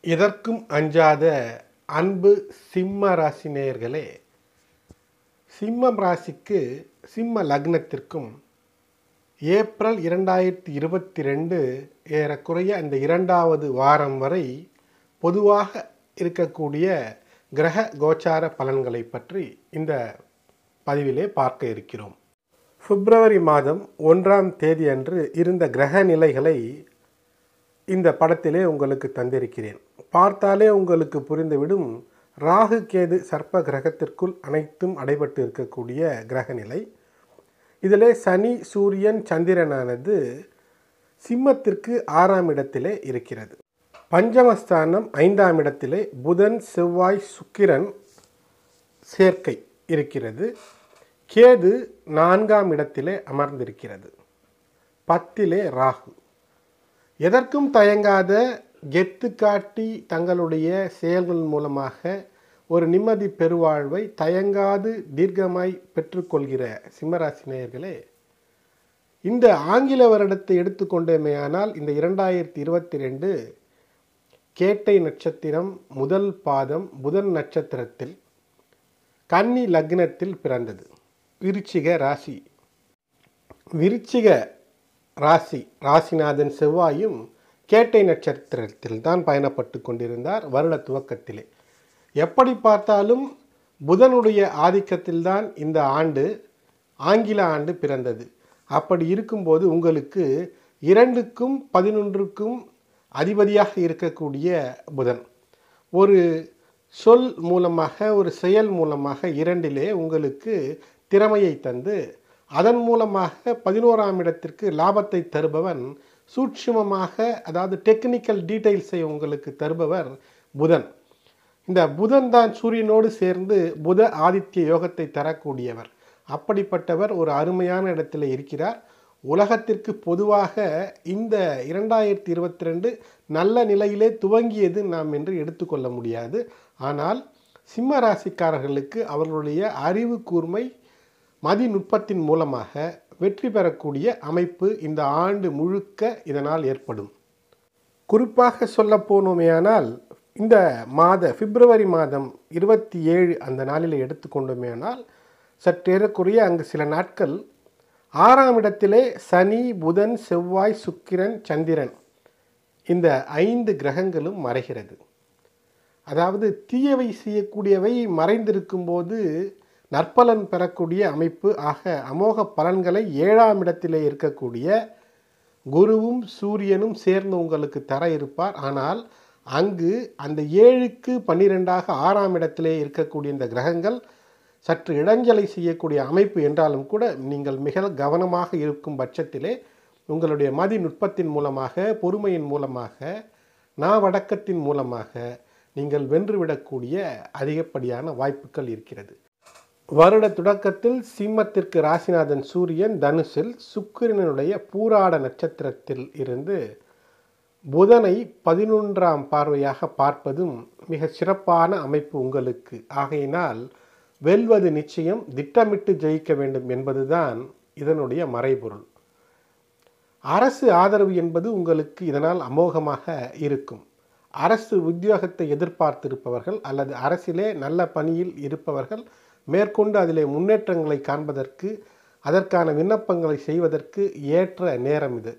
எதற்கும் அஞ்சாத அன்பு சிம்ம ராசி நேயர்களே சிம்மம் ராசிக்கு சிம்ம லக்னத்திற்கும் ஏப்ரல் இரண்டாயிரத்தி இருபத்தி ரெண்டு ஏறக்குறைய அந்த இரண்டாவது வாரம் வரை பொதுவாக இருக்கக்கூடிய கிரக கோச்சார பலன்களை பற்றி இந்த பதிவிலே பார்க்க இருக்கிறோம் பிப்ரவரி மாதம் ஒன்றாம் தேதி அன்று இருந்த கிரக நிலைகளை இந்த படத்திலே உங்களுக்கு தந்திருக்கிறேன் பார்த்தாலே உங்களுக்கு புரிந்துவிடும் ராகு கேது சர்ப்ப கிரகத்திற்குள் அனைத்தும் அடைபட்டு இருக்கக்கூடிய கிரக நிலை இதிலே சனி சூரியன் சந்திரனானது சிம்மத்திற்கு ஆறாம் இடத்திலே இருக்கிறது பஞ்சமஸ்தானம் ஐந்தாம் இடத்திலே புதன் செவ்வாய் சுக்கிரன் சேர்க்கை இருக்கிறது கேது நான்காம் இடத்திலே அமர்ந்திருக்கிறது பத்திலே ராகு எதற்கும் தயங்காத கெத்து காட்டி தங்களுடைய செயல்கள் மூலமாக ஒரு நிம்மதி பெருவாழ்வை தயங்காது தீர்க்கமாய் பெற்றுக்கொள்கிற சிம்மராசி நேயர்களே இந்த ஆங்கில வருடத்தை எடுத்துக்கொண்டேமேயானால் இந்த இரண்டாயிரத்தி இருபத்தி ரெண்டு கேட்டை நட்சத்திரம் முதல் பாதம் புதன் நட்சத்திரத்தில் கன்னி லக்னத்தில் பிறந்தது விருச்சிக ராசி விருச்சிக ராசி ராசிநாதன் செவ்வாயும் கேட்டை நட்சத்திரத்தில் தான் பயணப்பட்டு கொண்டிருந்தார் வருட துவக்கத்திலே எப்படி பார்த்தாலும் புதனுடைய ஆதிக்கத்தில்தான் இந்த ஆண்டு ஆங்கில ஆண்டு பிறந்தது அப்படி இருக்கும்போது உங்களுக்கு இரண்டுக்கும் பதினொன்றுக்கும் அதிபதியாக இருக்கக்கூடிய புதன் ஒரு சொல் மூலமாக ஒரு செயல் மூலமாக இரண்டிலே உங்களுக்கு திறமையை தந்து அதன் மூலமாக பதினோராம் இடத்திற்கு லாபத்தை தருபவன் சூட்சுமமாக அதாவது டெக்னிக்கல் டீட்டெயில்ஸை உங்களுக்கு தருபவர் புதன் இந்த புதன் தான் சூரியனோடு சேர்ந்து புத ஆதித்ய யோகத்தை தரக்கூடியவர் அப்படிப்பட்டவர் ஒரு அருமையான இடத்துல இருக்கிறார் உலகத்திற்கு பொதுவாக இந்த இரண்டாயிரத்தி இருபத்தி ரெண்டு நல்ல நிலையிலே துவங்கியது நாம் என்று எடுத்துக்கொள்ள முடியாது ஆனால் சிம்ம ராசிக்காரர்களுக்கு அவர்களுடைய அறிவு கூர்மை மதிநுட்பத்தின் மூலமாக வெற்றி பெறக்கூடிய அமைப்பு இந்த ஆண்டு முழுக்க இதனால் ஏற்படும் குறிப்பாக சொல்ல போனோமேயானால் இந்த மாத பிப்ரவரி மாதம் இருபத்தி ஏழு அந்த நாளில் எடுத்துக்கொண்டோமேயானால் சற்றேறக்குறைய அங்கு சில நாட்கள் ஆறாம் இடத்திலே சனி புதன் செவ்வாய் சுக்கிரன் சந்திரன் இந்த ஐந்து கிரகங்களும் மறைகிறது அதாவது தீயவை செய்யக்கூடியவை மறைந்திருக்கும் போது நற்பலன் பெறக்கூடிய அமைப்பு ஆக அமோக பலன்களை ஏழாம் இடத்திலே இருக்கக்கூடிய குருவும் சூரியனும் சேர்ந்து உங்களுக்கு தர இருப்பார் ஆனால் அங்கு அந்த ஏழுக்கு பன்னிரெண்டாக ஆறாம் இடத்திலே இருக்கக்கூடிய இந்த கிரகங்கள் சற்று இடைஞ்சலை செய்யக்கூடிய அமைப்பு என்றாலும் கூட நீங்கள் மிக கவனமாக இருக்கும் பட்சத்திலே உங்களுடைய மதி நுட்பத்தின் மூலமாக பொறுமையின் மூலமாக நாவடக்கத்தின் மூலமாக நீங்கள் வென்றுவிடக்கூடிய அதிகப்படியான வாய்ப்புகள் இருக்கிறது வருட தொடக்கத்தில் சிம்மத்திற்கு ராசிநாதன் சூரியன் தனுசில் சுக்கிரனுடைய பூராட நட்சத்திரத்தில் இருந்து புதனை பதினொன்றாம் பார்வையாக பார்ப்பதும் மிக சிறப்பான அமைப்பு உங்களுக்கு ஆகையினால் வெல்வது நிச்சயம் திட்டமிட்டு ஜெயிக்க வேண்டும் என்பதுதான் இதனுடைய மறைபொருள் அரசு ஆதரவு என்பது உங்களுக்கு இதனால் அமோகமாக இருக்கும் அரசு உத்தியோகத்தை எதிர்பார்த்திருப்பவர்கள் அல்லது அரசிலே நல்ல பணியில் இருப்பவர்கள் மேற்கொண்டு அதிலே முன்னேற்றங்களை காண்பதற்கு அதற்கான விண்ணப்பங்களை செய்வதற்கு ஏற்ற நேரம் இது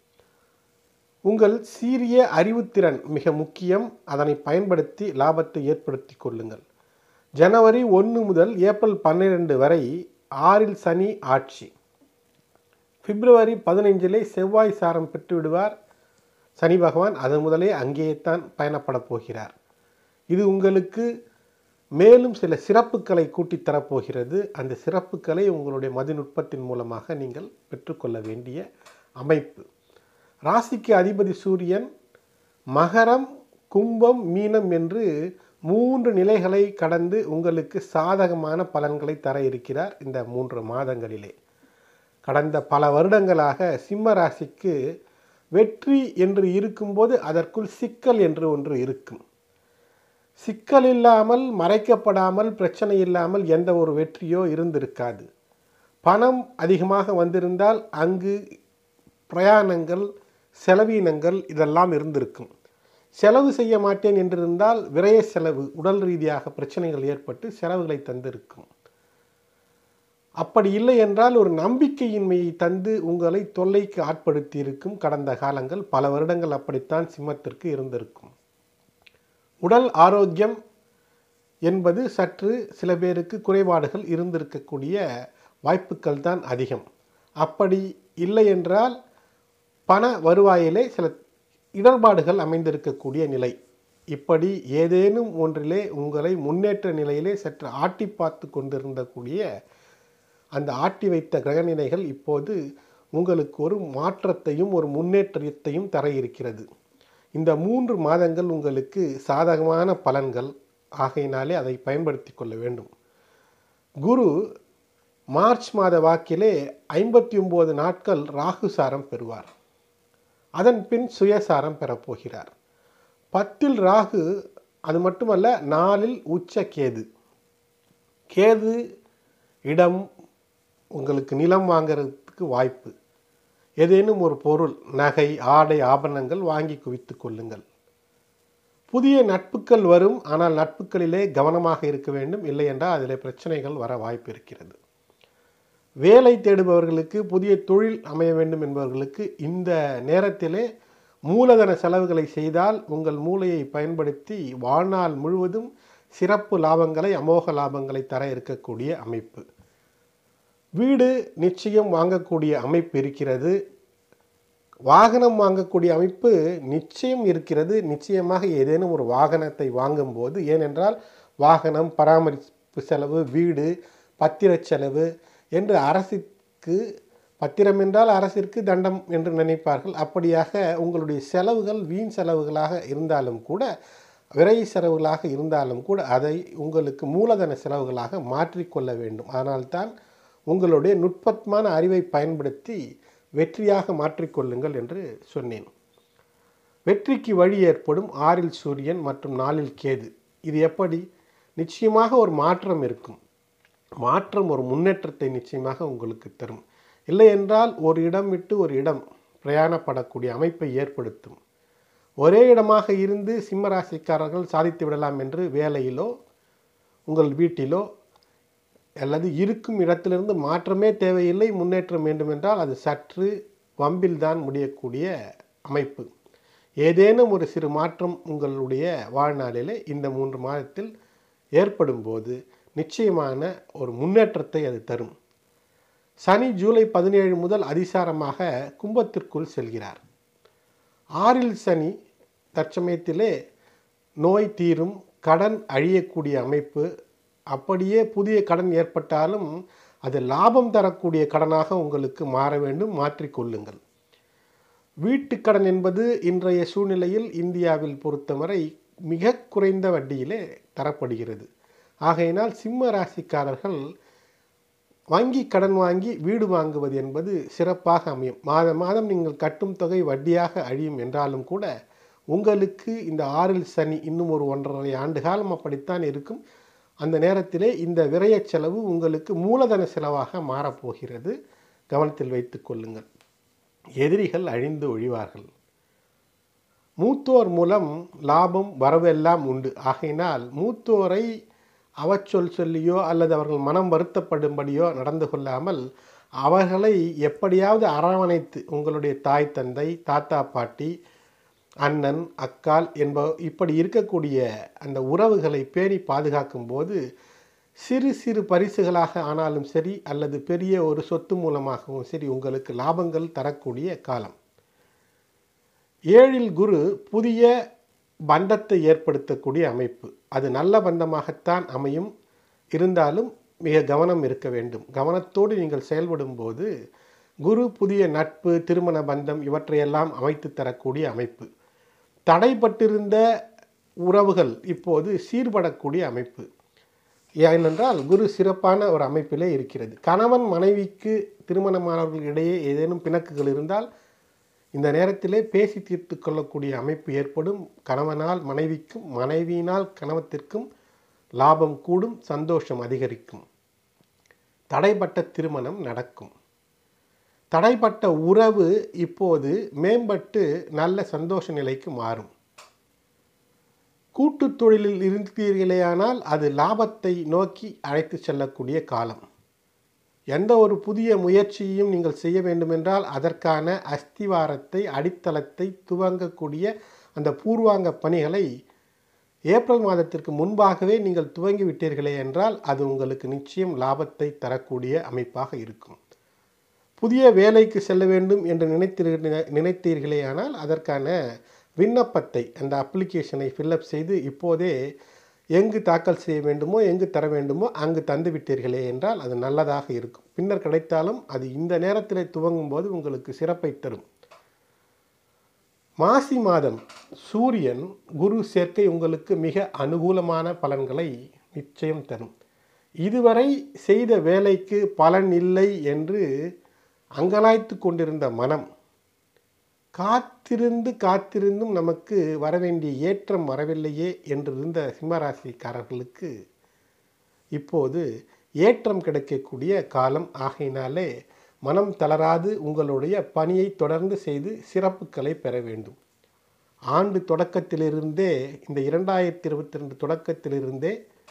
உங்கள் சீரிய அறிவுத்திறன் மிக முக்கியம் அதனை பயன்படுத்தி லாபத்தை ஏற்படுத்தி கொள்ளுங்கள் ஜனவரி ஒன்று முதல் ஏப்ரல் பன்னிரெண்டு வரை ஆறில் சனி ஆட்சி பிப்ரவரி பதினைஞ்சிலே செவ்வாய் சாரம் பெற்று விடுவார் சனி பகவான் அது முதலே அங்கேயே தான் பயணப்பட போகிறார் இது உங்களுக்கு மேலும் சில சிறப்புகளை கூட்டித் தரப்போகிறது அந்த சிறப்புகளை உங்களுடைய மதிநுட்பத்தின் மூலமாக நீங்கள் பெற்றுக்கொள்ள வேண்டிய அமைப்பு ராசிக்கு அதிபதி சூரியன் மகரம் கும்பம் மீனம் என்று மூன்று நிலைகளை கடந்து உங்களுக்கு சாதகமான பலன்களை தர இருக்கிறார் இந்த மூன்று மாதங்களிலே கடந்த பல வருடங்களாக சிம்ம ராசிக்கு வெற்றி என்று இருக்கும்போது அதற்குள் சிக்கல் என்று ஒன்று இருக்கும் சிக்கல் இல்லாமல் மறைக்கப்படாமல் பிரச்சனை இல்லாமல் எந்த ஒரு வெற்றியோ இருந்திருக்காது பணம் அதிகமாக வந்திருந்தால் அங்கு பிரயாணங்கள் செலவீனங்கள் இதெல்லாம் இருந்திருக்கும் செலவு செய்ய மாட்டேன் என்றிருந்தால் விரய செலவு உடல் ரீதியாக பிரச்சனைகள் ஏற்பட்டு செலவுகளை தந்திருக்கும் அப்படி இல்லை என்றால் ஒரு நம்பிக்கையின்மையை தந்து உங்களை தொல்லைக்கு ஆட்படுத்தி இருக்கும் கடந்த காலங்கள் பல வருடங்கள் அப்படித்தான் சிம்மத்திற்கு இருந்திருக்கும் உடல் ஆரோக்கியம் என்பது சற்று சில பேருக்கு குறைபாடுகள் இருந்திருக்கக்கூடிய வாய்ப்புகள் தான் அதிகம் அப்படி இல்லை என்றால் பண வருவாயிலே சில இடர்பாடுகள் அமைந்திருக்கக்கூடிய நிலை இப்படி ஏதேனும் ஒன்றிலே உங்களை முன்னேற்ற நிலையிலே சற்று ஆட்டி பார்த்து கொண்டிருந்தக்கூடிய அந்த ஆட்டி வைத்த கிரகநிலைகள் இப்போது உங்களுக்கு ஒரு மாற்றத்தையும் ஒரு முன்னேற்றத்தையும் தர இருக்கிறது இந்த மூன்று மாதங்கள் உங்களுக்கு சாதகமான பலன்கள் ஆகையினாலே அதை பயன்படுத்தி கொள்ள வேண்டும் குரு மார்ச் மாத வாக்கிலே ஐம்பத்தி ஒம்பது நாட்கள் ராகு சாரம் பெறுவார் அதன் பின் சுயசாரம் பெறப்போகிறார் பத்தில் ராகு அது மட்டுமல்ல நாலில் உச்ச கேது கேது இடம் உங்களுக்கு நிலம் வாங்கிறதுக்கு வாய்ப்பு ஏதேனும் ஒரு பொருள் நகை ஆடை ஆபரணங்கள் வாங்கி குவித்து கொள்ளுங்கள் புதிய நட்புகள் வரும் ஆனால் நட்புகளிலே கவனமாக இருக்க வேண்டும் இல்லை என்றால் அதில் பிரச்சனைகள் வர வாய்ப்பு இருக்கிறது வேலை தேடுபவர்களுக்கு புதிய தொழில் அமைய வேண்டும் என்பவர்களுக்கு இந்த நேரத்திலே மூலதன செலவுகளை செய்தால் உங்கள் மூளையை பயன்படுத்தி வாழ்நாள் முழுவதும் சிறப்பு லாபங்களை அமோக லாபங்களை தர இருக்கக்கூடிய அமைப்பு வீடு நிச்சயம் வாங்கக்கூடிய அமைப்பு இருக்கிறது வாகனம் வாங்கக்கூடிய அமைப்பு நிச்சயம் இருக்கிறது நிச்சயமாக ஏதேனும் ஒரு வாகனத்தை வாங்கும்போது ஏனென்றால் வாகனம் பராமரிப்பு செலவு வீடு பத்திரச் செலவு என்று அரசிற்கு பத்திரம் என்றால் அரசிற்கு தண்டம் என்று நினைப்பார்கள் அப்படியாக உங்களுடைய செலவுகள் வீண் செலவுகளாக இருந்தாலும் கூட விரை செலவுகளாக இருந்தாலும் கூட அதை உங்களுக்கு மூலதன செலவுகளாக மாற்றிக்கொள்ள வேண்டும் ஆனால்தான் உங்களுடைய நுட்பமான அறிவை பயன்படுத்தி வெற்றியாக மாற்றிக்கொள்ளுங்கள் என்று சொன்னேன் வெற்றிக்கு வழி ஏற்படும் ஆறில் சூரியன் மற்றும் நாளில் கேது இது எப்படி நிச்சயமாக ஒரு மாற்றம் இருக்கும் மாற்றம் ஒரு முன்னேற்றத்தை நிச்சயமாக உங்களுக்கு தரும் இல்லை என்றால் ஒரு இடம் விட்டு ஒரு இடம் பிரயாணப்படக்கூடிய அமைப்பை ஏற்படுத்தும் ஒரே இடமாக இருந்து சிம்மராசிக்காரர்கள் சாதித்து விடலாம் என்று வேலையிலோ உங்கள் வீட்டிலோ அல்லது இருக்கும் இடத்திலிருந்து மாற்றமே தேவையில்லை முன்னேற்றம் வேண்டுமென்றால் அது சற்று வம்பில்தான் முடியக்கூடிய அமைப்பு ஏதேனும் ஒரு சிறு மாற்றம் உங்களுடைய வாழ்நாளிலே இந்த மூன்று மாதத்தில் ஏற்படும் போது நிச்சயமான ஒரு முன்னேற்றத்தை அது தரும் சனி ஜூலை பதினேழு முதல் அதிசாரமாக கும்பத்திற்குள் செல்கிறார் ஆறில் சனி தற்சமயத்திலே நோய் தீரும் கடன் அழியக்கூடிய அமைப்பு அப்படியே புதிய கடன் ஏற்பட்டாலும் அது லாபம் தரக்கூடிய கடனாக உங்களுக்கு மாற வேண்டும் மாற்றிக்கொள்ளுங்கள் வீட்டுக்கடன் என்பது இன்றைய சூழ்நிலையில் இந்தியாவில் பொறுத்தவரை மிக குறைந்த வட்டியிலே தரப்படுகிறது ஆகையினால் சிம்ம ராசிக்காரர்கள் வங்கி கடன் வாங்கி வீடு வாங்குவது என்பது சிறப்பாக அமையும் மாத மாதம் நீங்கள் கட்டும் தொகை வட்டியாக அழியும் என்றாலும் கூட உங்களுக்கு இந்த ஆறில் சனி இன்னும் ஒரு ஒன்றரை ஆண்டு காலம் அப்படித்தான் இருக்கும் அந்த நேரத்திலே இந்த விரய செலவு உங்களுக்கு மூலதன செலவாக மாறப்போகிறது கவனத்தில் வைத்துக் கொள்ளுங்கள் எதிரிகள் அழிந்து ஒழிவார்கள் மூத்தோர் மூலம் லாபம் வரவெல்லாம் உண்டு ஆகையினால் மூத்தோரை அவச்சொல் சொல்லியோ அல்லது அவர்கள் மனம் வருத்தப்படும்படியோ நடந்து கொள்ளாமல் அவர்களை எப்படியாவது அரவணைத்து உங்களுடைய தாய் தந்தை தாத்தா பாட்டி அண்ணன் அக்கால் என்ப இப்படி இருக்கக்கூடிய அந்த உறவுகளை பேணி பாதுகாக்கும் போது சிறு சிறு பரிசுகளாக ஆனாலும் சரி அல்லது பெரிய ஒரு சொத்து மூலமாகவும் சரி உங்களுக்கு லாபங்கள் தரக்கூடிய காலம் ஏழில் குரு புதிய பந்தத்தை ஏற்படுத்தக்கூடிய அமைப்பு அது நல்ல பந்தமாகத்தான் அமையும் இருந்தாலும் மிக கவனம் இருக்க வேண்டும் கவனத்தோடு நீங்கள் செயல்படும் போது குரு புதிய நட்பு திருமண பந்தம் இவற்றையெல்லாம் அமைத்து தரக்கூடிய அமைப்பு தடைப்பட்டிருந்த உறவுகள் இப்போது சீர்படக்கூடிய அமைப்பு ஏனென்றால் குரு சிறப்பான ஒரு அமைப்பிலே இருக்கிறது கணவன் மனைவிக்கு திருமணமானவர்கள் இடையே ஏதேனும் பிணக்குகள் இருந்தால் இந்த நேரத்திலே பேசி தீர்த்து கொள்ளக்கூடிய அமைப்பு ஏற்படும் கணவனால் மனைவிக்கும் மனைவியினால் கணவத்திற்கும் லாபம் கூடும் சந்தோஷம் அதிகரிக்கும் தடைப்பட்ட திருமணம் நடக்கும் தடைப்பட்ட உறவு இப்போது மேம்பட்டு நல்ல சந்தோஷ நிலைக்கு மாறும் கூட்டு தொழிலில் இருந்தீர்களேயானால் அது லாபத்தை நோக்கி அழைத்து செல்லக்கூடிய காலம் எந்த ஒரு புதிய முயற்சியையும் நீங்கள் செய்ய வேண்டுமென்றால் அதற்கான அஸ்திவாரத்தை அடித்தளத்தை துவங்கக்கூடிய அந்த பூர்வாங்க பணிகளை ஏப்ரல் மாதத்திற்கு முன்பாகவே நீங்கள் துவங்கி விட்டீர்களே என்றால் அது உங்களுக்கு நிச்சயம் லாபத்தை தரக்கூடிய அமைப்பாக இருக்கும் புதிய வேலைக்கு செல்ல வேண்டும் என்று நினைத்தீர்கள் நினைத்தீர்களே ஆனால் அதற்கான விண்ணப்பத்தை அந்த அப்ளிகேஷனை ஃபில்லப் செய்து இப்போதே எங்கு தாக்கல் செய்ய வேண்டுமோ எங்கு தர வேண்டுமோ அங்கு தந்து விட்டீர்களே என்றால் அது நல்லதாக இருக்கும் பின்னர் கிடைத்தாலும் அது இந்த நேரத்தில் துவங்கும் போது உங்களுக்கு சிறப்பை தரும் மாசி மாதம் சூரியன் குரு சேர்க்கை உங்களுக்கு மிக அனுகூலமான பலன்களை நிச்சயம் தரும் இதுவரை செய்த வேலைக்கு பலன் இல்லை என்று அங்கலாய்த்து கொண்டிருந்த மனம் காத்திருந்து காத்திருந்தும் நமக்கு வரவேண்டிய ஏற்றம் வரவில்லையே என்றிருந்த சிம்மராசிக்காரர்களுக்கு இப்போது ஏற்றம் கிடைக்கக்கூடிய காலம் ஆகையினாலே மனம் தளராது உங்களுடைய பணியை தொடர்ந்து செய்து சிறப்புகளை பெற வேண்டும் ஆண்டு தொடக்கத்திலிருந்தே இந்த இரண்டாயிரத்தி இருபத்தி ரெண்டு தொடக்கத்திலிருந்தே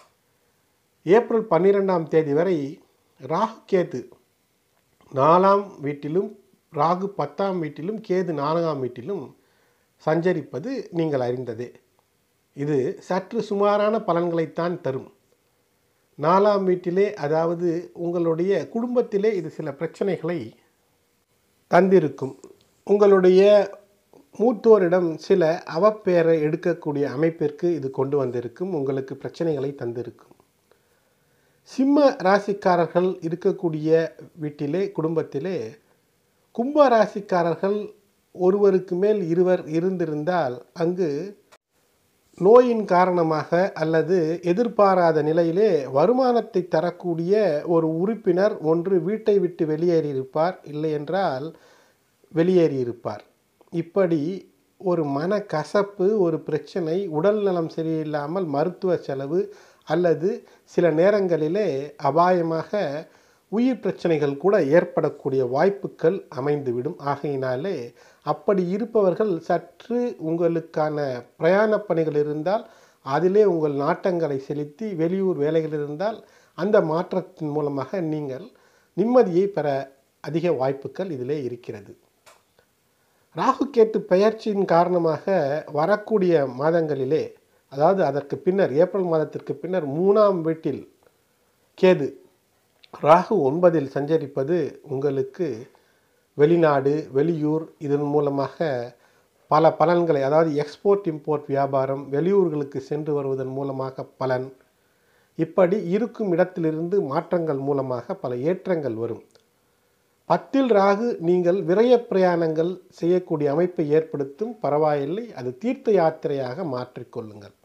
ஏப்ரல் பன்னிரெண்டாம் தேதி வரை ராகு கேது நாலாம் வீட்டிலும் ராகு பத்தாம் வீட்டிலும் கேது நான்காம் வீட்டிலும் சஞ்சரிப்பது நீங்கள் அறிந்ததே இது சற்று சுமாரான பலன்களைத்தான் தரும் நாலாம் வீட்டிலே அதாவது உங்களுடைய குடும்பத்திலே இது சில பிரச்சனைகளை தந்திருக்கும் உங்களுடைய மூத்தோரிடம் சில அவப்பேரை எடுக்கக்கூடிய அமைப்பிற்கு இது கொண்டு வந்திருக்கும் உங்களுக்கு பிரச்சனைகளை தந்திருக்கும் சிம்ம ராசிக்காரர்கள் இருக்கக்கூடிய வீட்டிலே குடும்பத்திலே கும்ப ராசிக்காரர்கள் ஒருவருக்கு மேல் இருவர் இருந்திருந்தால் அங்கு நோயின் காரணமாக அல்லது எதிர்பாராத நிலையிலே வருமானத்தை தரக்கூடிய ஒரு உறுப்பினர் ஒன்று வீட்டை விட்டு வெளியேறியிருப்பார் இல்லை என்றால் வெளியேறியிருப்பார் இப்படி ஒரு மன கசப்பு ஒரு பிரச்சனை உடல் நலம் சரியில்லாமல் மருத்துவ செலவு அல்லது சில நேரங்களிலே அபாயமாக உயிர் பிரச்சனைகள் கூட ஏற்படக்கூடிய வாய்ப்புகள் அமைந்துவிடும் ஆகையினாலே அப்படி இருப்பவர்கள் சற்று உங்களுக்கான பிரயாண பணிகள் இருந்தால் அதிலே உங்கள் நாட்டங்களை செலுத்தி வெளியூர் வேலைகள் இருந்தால் அந்த மாற்றத்தின் மூலமாக நீங்கள் நிம்மதியை பெற அதிக வாய்ப்புகள் இதிலே இருக்கிறது ராகு கேட்டு பெயர்ச்சியின் காரணமாக வரக்கூடிய மாதங்களிலே அதாவது அதற்கு பின்னர் ஏப்ரல் மாதத்திற்கு பின்னர் மூணாம் வீட்டில் கேது ராகு ஒன்பதில் சஞ்சரிப்பது உங்களுக்கு வெளிநாடு வெளியூர் இதன் மூலமாக பல பலன்களை அதாவது எக்ஸ்போர்ட் இம்போர்ட் வியாபாரம் வெளியூர்களுக்கு சென்று வருவதன் மூலமாக பலன் இப்படி இருக்கும் இடத்திலிருந்து மாற்றங்கள் மூலமாக பல ஏற்றங்கள் வரும் பத்தில் ராகு நீங்கள் விரய பிரயாணங்கள் செய்யக்கூடிய அமைப்பை ஏற்படுத்தும் பரவாயில்லை அது தீர்த்த யாத்திரையாக மாற்றிக்கொள்ளுங்கள்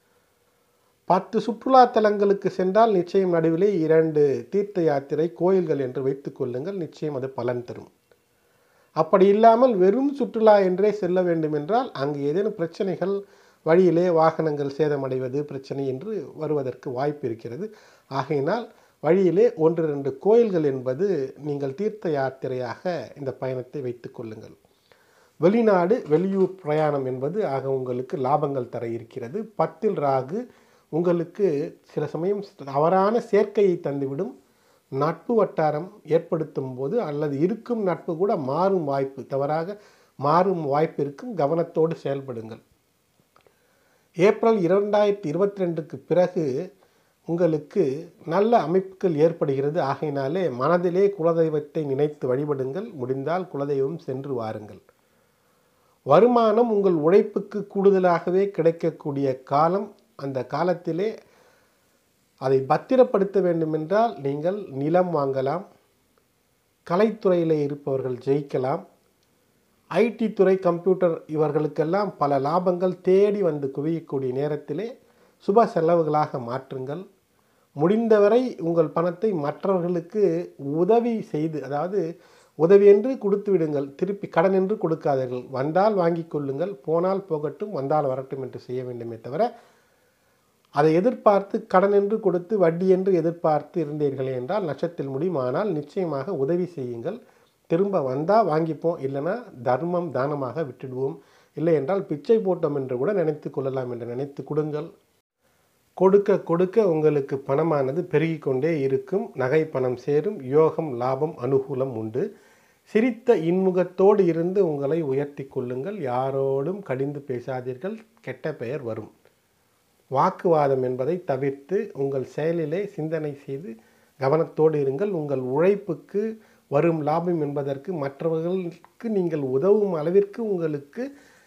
பத்து சுற்றுலா தலங்களுக்கு சென்றால் நிச்சயம் நடுவிலே இரண்டு தீர்த்த யாத்திரை கோயில்கள் என்று வைத்துக் கொள்ளுங்கள் நிச்சயம் அது பலன் தரும் அப்படி இல்லாமல் வெறும் சுற்றுலா என்றே செல்ல வேண்டும் என்றால் அங்கு ஏதேனும் பிரச்சனைகள் வழியிலே வாகனங்கள் சேதமடைவது பிரச்சனை என்று வருவதற்கு வாய்ப்பு இருக்கிறது ஆகையினால் வழியிலே ஒன்று ரெண்டு கோயில்கள் என்பது நீங்கள் தீர்த்த யாத்திரையாக இந்த பயணத்தை வைத்துக் கொள்ளுங்கள் வெளிநாடு வெளியூர் பிரயாணம் என்பது ஆக உங்களுக்கு லாபங்கள் தர இருக்கிறது பத்தில் ராகு உங்களுக்கு சில சமயம் தவறான சேர்க்கையை தந்துவிடும் நட்பு வட்டாரம் ஏற்படுத்தும் போது அல்லது இருக்கும் நட்பு கூட மாறும் வாய்ப்பு தவறாக மாறும் வாய்ப்பு இருக்கும் கவனத்தோடு செயல்படுங்கள் ஏப்ரல் இரண்டாயிரத்தி இருபத்தி ரெண்டுக்கு பிறகு உங்களுக்கு நல்ல அமைப்புகள் ஏற்படுகிறது ஆகையினாலே மனதிலே குலதெய்வத்தை நினைத்து வழிபடுங்கள் முடிந்தால் குலதெய்வம் சென்று வாருங்கள் வருமானம் உங்கள் உழைப்புக்கு கூடுதலாகவே கிடைக்கக்கூடிய காலம் அந்த காலத்திலே அதை பத்திரப்படுத்த வேண்டுமென்றால் நீங்கள் நிலம் வாங்கலாம் கலைத்துறையில் இருப்பவர்கள் ஜெயிக்கலாம் ஐடி துறை கம்ப்யூட்டர் இவர்களுக்கெல்லாம் பல லாபங்கள் தேடி வந்து குவியக்கூடிய நேரத்திலே சுப செலவுகளாக மாற்றுங்கள் முடிந்தவரை உங்கள் பணத்தை மற்றவர்களுக்கு உதவி செய்து அதாவது உதவி என்று கொடுத்து விடுங்கள் திருப்பி கடன் என்று கொடுக்காதீர்கள் வந்தால் வாங்கி கொள்ளுங்கள் போனால் போகட்டும் வந்தால் வரட்டும் என்று செய்ய வேண்டுமே தவிர அதை எதிர்பார்த்து கடன் என்று கொடுத்து வட்டி என்று எதிர்பார்த்து இருந்தீர்களே என்றால் நட்சத்தில் முடியுமானால் நிச்சயமாக உதவி செய்யுங்கள் திரும்ப வந்தால் வாங்கிப்போம் இல்லைன்னா தர்மம் தானமாக விட்டுடுவோம் இல்லை என்றால் பிச்சை போட்டோம் என்று கூட நினைத்து கொள்ளலாம் என்று நினைத்து கொடுங்கள் கொடுக்க கொடுக்க உங்களுக்கு பணமானது பெருகிக் கொண்டே இருக்கும் நகை பணம் சேரும் யோகம் லாபம் அனுகூலம் உண்டு சிரித்த இன்முகத்தோடு இருந்து உங்களை உயர்த்தி கொள்ளுங்கள் யாரோடும் கடிந்து பேசாதீர்கள் கெட்ட பெயர் வரும் வாக்குவாதம் என்பதை தவிர்த்து உங்கள் செயலிலே சிந்தனை செய்து கவனத்தோடு இருங்கள் உங்கள் உழைப்புக்கு வரும் லாபம் என்பதற்கு மற்றவர்களுக்கு நீங்கள் உதவும் அளவிற்கு உங்களுக்கு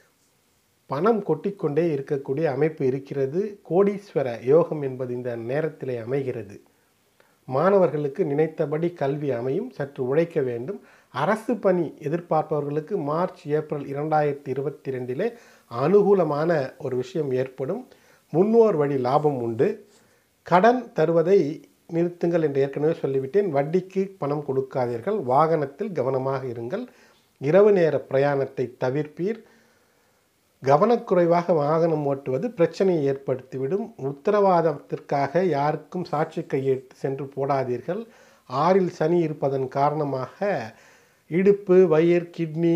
பணம் கொட்டிக்கொண்டே இருக்கக்கூடிய அமைப்பு இருக்கிறது கோடீஸ்வர யோகம் என்பது இந்த நேரத்திலே அமைகிறது மாணவர்களுக்கு நினைத்தபடி கல்வி அமையும் சற்று உழைக்க வேண்டும் அரசு பணி எதிர்பார்ப்பவர்களுக்கு மார்ச் ஏப்ரல் இரண்டாயிரத்தி இருபத்தி ரெண்டிலே அனுகூலமான ஒரு விஷயம் ஏற்படும் முன்னோர் வழி லாபம் உண்டு கடன் தருவதை நிறுத்துங்கள் என்று ஏற்கனவே சொல்லிவிட்டேன் வட்டிக்கு பணம் கொடுக்காதீர்கள் வாகனத்தில் கவனமாக இருங்கள் இரவு நேர பிரயாணத்தை தவிர்ப்பீர் கவனக்குறைவாக வாகனம் ஓட்டுவது பிரச்சனையை ஏற்படுத்திவிடும் உத்தரவாதத்திற்காக யாருக்கும் சாட்சி கையெழுத்து சென்று போடாதீர்கள் ஆறில் சனி இருப்பதன் காரணமாக இடுப்பு வயிறு கிட்னி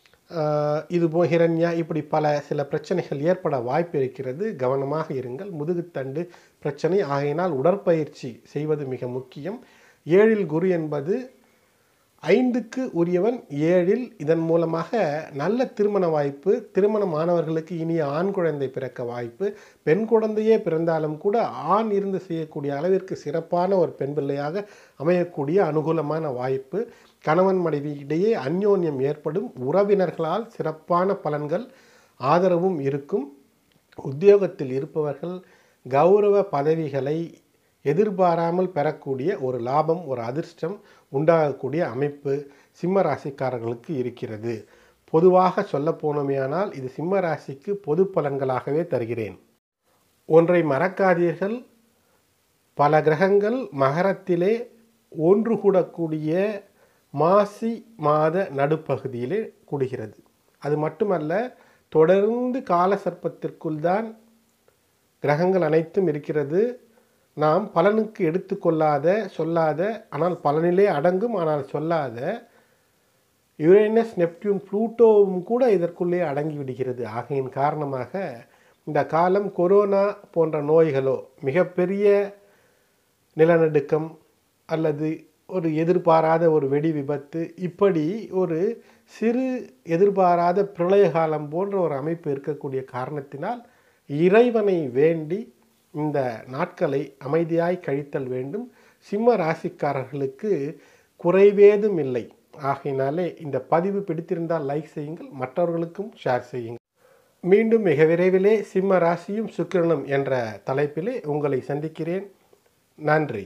இது போ ஹிரண்யா இப்படி பல சில பிரச்சனைகள் ஏற்பட வாய்ப்பு இருக்கிறது கவனமாக இருங்கள் முதுகுத்தண்டு பிரச்சனை ஆகையினால் உடற்பயிற்சி செய்வது மிக முக்கியம் ஏழில் குரு என்பது ஐந்துக்கு உரியவன் ஏழில் இதன் மூலமாக நல்ல திருமண வாய்ப்பு திருமணமானவர்களுக்கு இனிய ஆண் குழந்தை பிறக்க வாய்ப்பு பெண் குழந்தையே பிறந்தாலும் கூட ஆண் இருந்து செய்யக்கூடிய அளவிற்கு சிறப்பான ஒரு பெண் பிள்ளையாக அமையக்கூடிய அனுகூலமான வாய்ப்பு கணவன் மனைவி இடையே அந்யோன்யம் ஏற்படும் உறவினர்களால் சிறப்பான பலன்கள் ஆதரவும் இருக்கும் உத்தியோகத்தில் இருப்பவர்கள் கௌரவ பதவிகளை எதிர்பாராமல் பெறக்கூடிய ஒரு லாபம் ஒரு அதிர்ஷ்டம் உண்டாகக்கூடிய அமைப்பு சிம்ம ராசிக்காரர்களுக்கு இருக்கிறது பொதுவாக சொல்ல போனோமேயானால் இது சிம்ம ராசிக்கு பொது பலன்களாகவே தருகிறேன் ஒன்றை மறக்காதீர்கள் பல கிரகங்கள் மகரத்திலே ஒன்று கூடக்கூடிய மாசி மாத நடுப்பகுதியிலே கூடுகிறது அது மட்டுமல்ல தொடர்ந்து கால சர்ப்பத்திற்குள் தான் கிரகங்கள் அனைத்தும் இருக்கிறது நாம் பலனுக்கு எடுத்துக்கொள்ளாத சொல்லாத ஆனால் பலனிலே அடங்கும் ஆனால் சொல்லாத யுரேனஸ் நெப்டியூன் ப்ளூட்டோவும் கூட இதற்குள்ளே அடங்கி விடுகிறது ஆகையின் காரணமாக இந்த காலம் கொரோனா போன்ற நோய்களோ மிகப்பெரிய நிலநடுக்கம் அல்லது ஒரு எதிர்பாராத ஒரு வெடி விபத்து இப்படி ஒரு சிறு எதிர்பாராத பிரளய காலம் போன்ற ஒரு அமைப்பு இருக்கக்கூடிய காரணத்தினால் இறைவனை வேண்டி இந்த நாட்களை அமைதியாய் கழித்தல் வேண்டும் சிம்ம ராசிக்காரர்களுக்கு குறைவேதும் இல்லை ஆகையினாலே இந்த பதிவு பிடித்திருந்தால் லைக் செய்யுங்கள் மற்றவர்களுக்கும் ஷேர் செய்யுங்கள் மீண்டும் மிக விரைவிலே சிம்ம ராசியும் சுக்கிரனும் என்ற தலைப்பிலே உங்களை சந்திக்கிறேன் நன்றி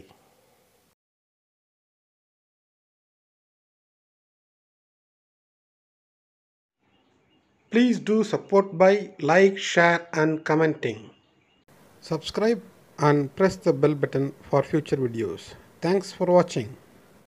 Please do support by like, share and commenting. Subscribe and press the bell button for future videos. Thanks for watching.